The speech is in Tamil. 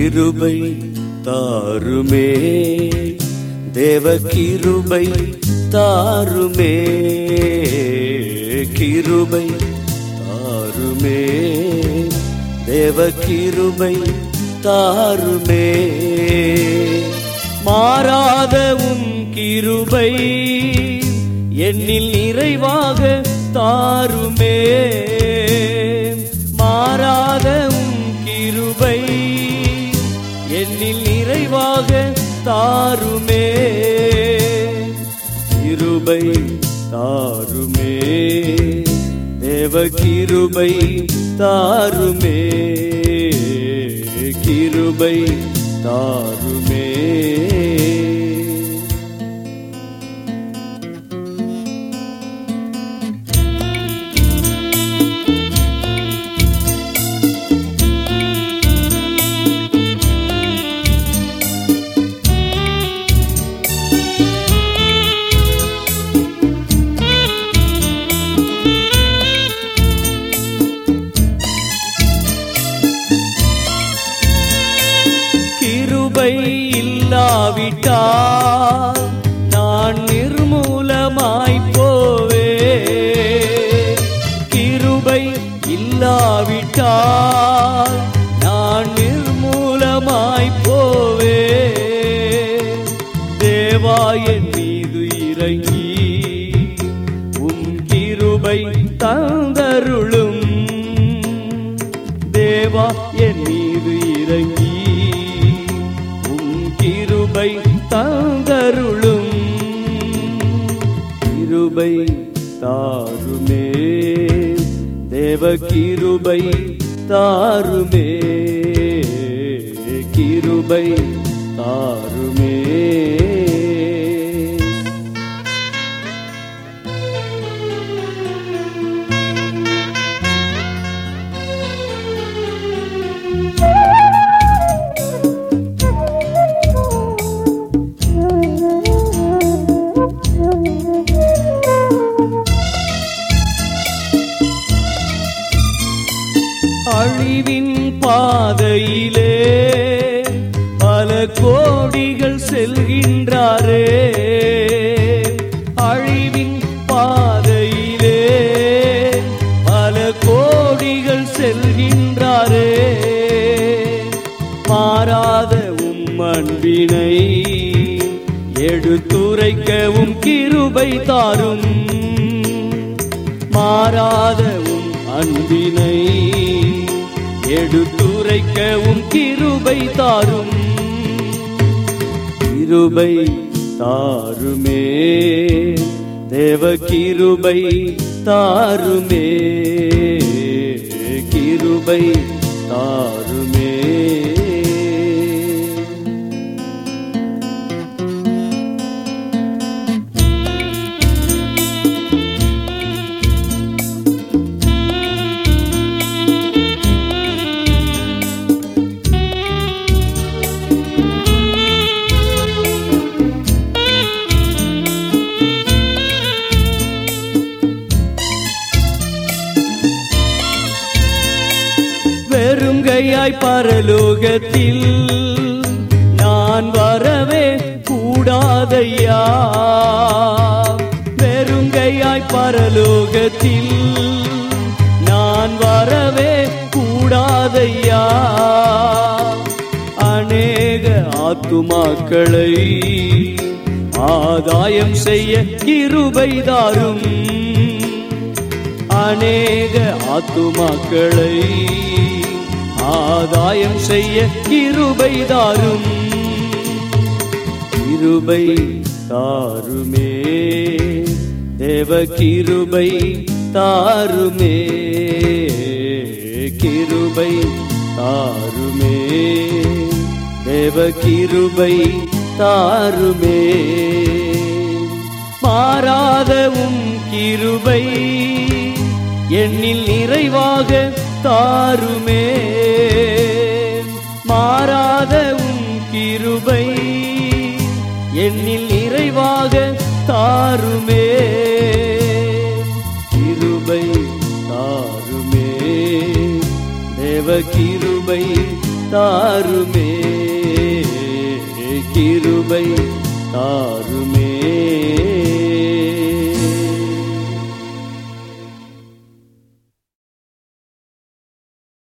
கிருபை தாருமே தேவ கிருபை தாருமே கிருபை தாருமே தேவ கிருபை தாருமே மாறாத உம் கிருபை என்னில் நிறைவாக தாருமே மாறாத உம் கிருபை என்னில் நிறைவாக தாருமே கிருபை தாருமே தேவ கிருபை தாருமே கிருபை தாருமே கிருபை இல்லாவிட்டால் நான் நிர்மூலமாய் போவே கிருபை இல்லாவிட்டால் நான் நிர்மூலமாய் போவே தேவா என் மீது இறங்கி உம் கிருபை தந்தருளும் தேவா என் மீது இறங்கி உம் கிருபை தந்தருளும் கிருபை தாருமே தேவ கிருபை தாருமே கிருபை தாருமே அழிவின் பாதையிலே பல கோடிகள் செல்கின்றாரே அழிவின் பாதையிலே பல கோடிகள் செல்கின்றாரே மாறாத உம் அன்பினை எடுத்துரைக்கவும் கிருபை தாரும் மாறாத உம் அன்பினை எடுத்துரைக்கவும் கிருபை தாரும் கிருபை தாருமே தேவ கிருபை தாருமே கிருபை தாருமே வெறுங்கையாய் பரலோகத்தில் நான் வரவே கூடாதையா வெறுங்கையாய் பரலோகத்தில் நான் வரவே கூடாதையா அநேக ஆத்துமாக்களை ஆதாயம் செய்ய கிருபை தாரும் அநேக ஆத்துமாக்களை ஆதாயம் செய்ய கிருபை தாரும் கிருபை தாருமே தேவ கிருபை தாருமே கிருபை தாருமே தேவ கிருபை தாருமே மாறாத உம் கிருபை என்னில் நிறைவாக தாருமே மாறாத உம் கிருபை என்னில் நிறைவாக தாருமே கிருபை தாருமே தேவ கிருபை தாருமே கிருபை தாருமே